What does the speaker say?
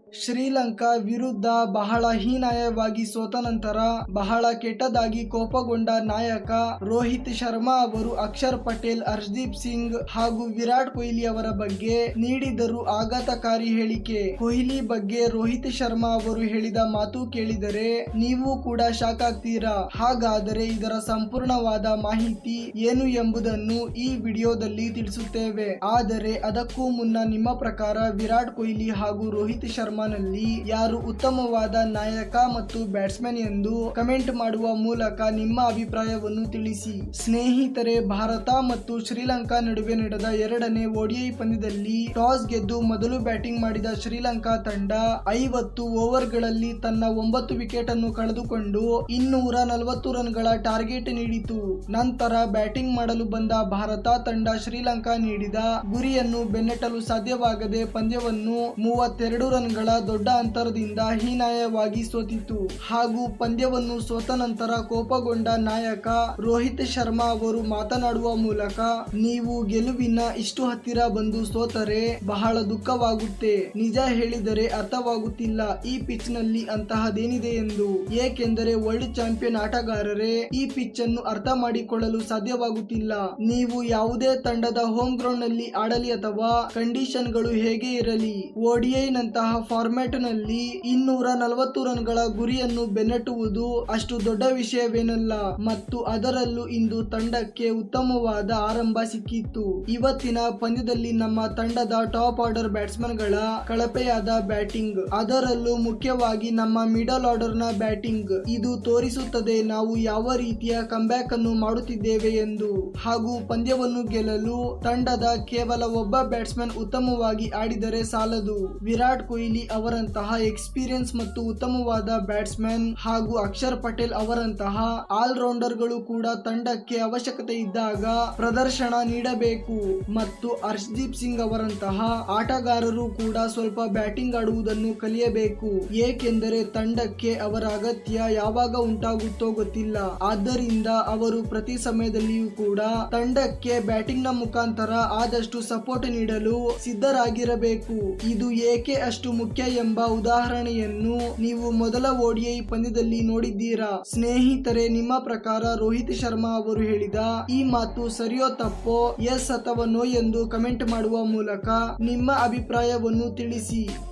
ಶ್ರೀಲಂಕಾ ವಿರುದ್ಧ ಬಹಳ ಹೀನಾಯವಾಗಿ ಸೋತ ನಂತರ ಬಹಳ ಕೆಟ್ಟದಾಗಿ ಕೋಪಗೊಂಡ ನಾಯಕ ರೋಹಿತ್ ಶರ್ಮಾ ಅವರು ಅಕ್ಷರ್ ಪಟೇಲ್ ಹರ್ಷದೀಪ್ ಸಿಂಗ್ ಹಾಗೂ ವಿರಾಟ್ ಕೊಹ್ಲಿ ಅವರ ಬಗ್ಗೆ ನೀಡಿದರು ಆಘಾತಕಾರಿ ಹೇಳಿಕೆ ಕೊಹ್ಲಿ ಬಗ್ಗೆ ರೋಹಿತ್ ಶರ್ಮಾ ಅವರು ಹೇಳಿದ ಮಾತು ಕೇಳಿದರೆ ನೀವು ಕೂಡ ಶಾಕ್ ಆಗ್ತೀರಾ ಹಾಗಾದರೆ ಇದರ ಸಂಪೂರ್ಣವಾದ ಮಾಹಿತಿ ಏನು ಎಂಬುದನ್ನು ಈ ವಿಡಿಯೋದಲ್ಲಿ ತಿಳಿಸುತ್ತೇವೆ ಆದರೆ ಅದಕ್ಕೂ ಮುನ್ನ ನಿಮ್ಮ ಪ್ರಕಾರ ವಿರಾಟ್ ಕೊಹ್ಲಿ ಹಾಗೂ ರೋಹಿತ್ ಶರ್ಮಾನಲ್ಲಿ ಯಾರು ಉತ್ತಮವಾದ ನಾಯಕ ಮತ್ತು ಬ್ಯಾಟ್ಸ್ಮನ್ ಎಂದು ಕಮೆಂಟ್ ಮಾಡುವ ಮೂಲಕ ನಿಮ್ಮ ಅಭಿಪ್ರಾಯವನ್ನು ತಿಳಿಸಿ ಸ್ನೇಹಿತರೆ ಭಾರತ ಮತ್ತು ಶ್ರೀಲಂಕಾ ನಡುವೆ ನಡೆದ ಎರಡನೇ ಓಡಿಐ ಪಂದ್ಯದಲ್ಲಿ ಟಾಸ್ ಗೆದ್ದು ಮೊದಲು ಬ್ಯಾಟಿಂಗ್ ಮಾಡಿದ ಶ್ರೀಲಂಕಾ ತಂಡ ಐವತ್ತು ಓವರ್ಗಳಲ್ಲಿ ತನ್ನ ಒಂಬತ್ತು ವಿಕೆಟ್ ಅನ್ನು ಕಳೆದುಕೊಂಡು ಇನ್ನೂರ ನಲವತ್ತು ರನ್ಗಳ ಟಾರ್ಗೆಟ್ ನೀಡಿತು ನಂತರ ಬ್ಯಾಟಿಂಗ್ ಮಾಡಲು ಬಂದ ಭಾರತ ತಂಡ ಶ್ರೀಲಂಕಾ ನೀಡಿದ ಗುರಿಯನ್ನು ಬೆನ್ನಟ್ಟಲು ಸಾಧ್ಯವಾಗದೆ ಪಂದ್ಯವನ್ನು ಮೂವತ್ತೆರಡು ರನ್ಗಳ ದೊಡ್ಡ ಅಂತರದಿಂದ ಹೀನಾಯವಾಗಿ ಸೋತಿತು ಹಾಗೂ ಪಂದ್ಯವನ್ನು ಸೋತ ನಂತರ ಕೋಪಗೊಂಡ ನಾಯಕ ರೋಹಿತ್ ಶರ್ಮಾ ಅವರು ಮಾತನಾಡುವ ಮೂಲಕ ನೀವು ಗೆಲುವಿನ ಇಷ್ಟು ಹತ್ತಿರ ಬಂದು ಸೋತರೆ ಬಹಳ ದುಃಖವಾಗುತ್ತೆ ನಿಜ ಹೇಳಿದರೆ ಅರ್ಥವಾಗುತ್ತಿಲ್ಲ ಈ ಪಿಚ್ ನಲ್ಲಿ ಅಂತಹದೇನಿದೆ ಎಂದು ಏಕೆಂದರೆ ವರ್ಲ್ಡ್ ಚಾಂಪಿಯನ್ ಆಟಗಾರರೇ ಈ ಪಿಚ್ ಅನ್ನು ಅರ್ಥ ಮಾಡಿಕೊಳ್ಳಲು ಸಾಧ್ಯವಾಗುತ್ತಿಲ್ಲ ನೀವು ಯಾವುದೇ ತಂಡದ ಹೋಮ್ ಗ್ರೌಂಡ್ ನಲ್ಲಿ ಆಡಲಿ ಅಥವಾ ಕಂಡೀಷನ್ ಗಳು ಹೇಗೆ ಇರಲಿ ಓಡಿಐ ನಂತಹ ಫಾರ್ಮ್ಯಾಟ್ ನಲ್ಲಿ ಇನ್ನೂರ ನಲವತ್ತು ರನ್ಗಳ ಗುರಿಯನ್ನು ಬೆನ್ನಟ್ಟುವುದು ಅಷ್ಟು ದೊಡ್ಡ ವಿಷಯವೇನಲ್ಲ ಮತ್ತು ಅದರಲ್ಲೂ ಇಂದು ತಂಡಕ್ಕೆ ಉತ್ತಮವಾದ ಆರಂಭ ಸಿಕ್ಕಿತ್ತು ಇವತ್ತಿನ ಪಂದ್ಯದಲ್ಲಿ ನಮ್ಮ ತಂಡದ ಟಾಪ್ ಆರ್ಡರ್ ಬ್ಯಾಟ್ಸ್ಮನ್ ಗಳ ಕಳಪೆಯಾದ ಬ್ಯಾಟಿಂಗ್ ಅದರಲ್ಲೂ ಮುಖ್ಯವಾಗಿ ನಮ್ಮ ಮಿಡಲ್ ಆರ್ಡರ್ ನ ಬ್ಯಾಟಿಂಗ್ ಇದು ತೋರಿಸುತ್ತದೆ ನಾವು ಯಾವ ರೀತಿಯ ಕಂಬ್ಯಾಕ್ ಅನ್ನು ಮಾಡುತ್ತಿದ್ದೇವೆ ಎಂದು ಹಾಗೂ ಪಂದ್ಯವನ್ನು ಗೆಲ್ಲಲು ತಂಡದ ಕೇವಲ ಒಬ್ಬ ಬ್ಯಾಟ್ಸ್ಮನ್ ಉತ್ತಮವಾಗಿ ಆಡಿದರೆ ಸಾಲದು ವಿರಾಟ್ ಕೊಹ್ಲಿ ಅವರಂತಹ ಎಕ್ಸ್ಪೀರಿಯನ್ಸ್ ಮತ್ತು ಉತ್ತಮವಾದ ಬ್ಯಾಟ್ಸ್ಮನ್ ಹಾಗೂ ಅಕ್ಷರ್ ಪಟೇಲ್ ಅವರಂತಹ ಆಲ್ ರೌಂಡರ್ ಗಳು ಕೂಡ ತಂಡಕ್ಕೆ ಅವಶ್ಯಕತೆ ಇದ್ದಾಗ ಪ್ರದರ್ಶನ ನೀಡಬೇಕು ಮತ್ತು ಹರ್ಷದೀಪ್ ಸಿಂಗ್ ಅವರಂತಹ ಆಟಗಾರರು ಕೂಡ ಸ್ವಲ್ಪ ಬ್ಯಾಟಿಂಗ್ ಆಡುವುದನ್ನು ಕಲಿಯಬೇಕು ಏಕೆಂದರೆ ತಂಡಕ್ಕೆ ಅವರ ಅಗತ್ಯ ಯಾವಾಗ ಉಂಟಾಗುತ್ತೋ ಗೊತ್ತಿಲ್ಲ ಆದ್ದರಿಂದ ಅವರು ಪ್ರತಿ ಸಮಯದಲ್ಲಿಯೂ ಕೂಡ ತಂಡಕ್ಕೆ ಬ್ಯಾಟಿಂಗ್ ನ ಮುಖಾಂತರ ಆದಷ್ಟು ಸಪೋರ್ಟ್ ನೀಡಲು ಸಿದ್ಧರಾಗಿರಬೇಕು ಇದು ಏಕೆ ಅಷ್ಟು ಮುಖ್ಯ ಎಂಬ ಉದಾಹರಣೆಯನ್ನು ನೀವು ಮೊದಲ ಓಡಿಐ ಪಂದ್ಯದಲ್ಲಿ ನೋಡಿದ್ದೀರಾ ಸ್ನೇಹಿತರೆ ನಿಮ್ಮ ಪ್ರಕಾರ ರೋಹಿತ್ ಶರ್ಮಾ ಅವರು ಹೇಳಿದ ಈ ಮಾತು ಸರಿಯೋ ತಪ್ಪೋ ಎಸ್ ಅಥವಾ ನೋ ಎಂದು ಕಮೆಂಟ್ ಮಾಡುವ ಮೂಲಕ ನಿಮ್ಮ ಅಭಿಪ್ರಾಯವನ್ನು ತಿಳಿಸಿ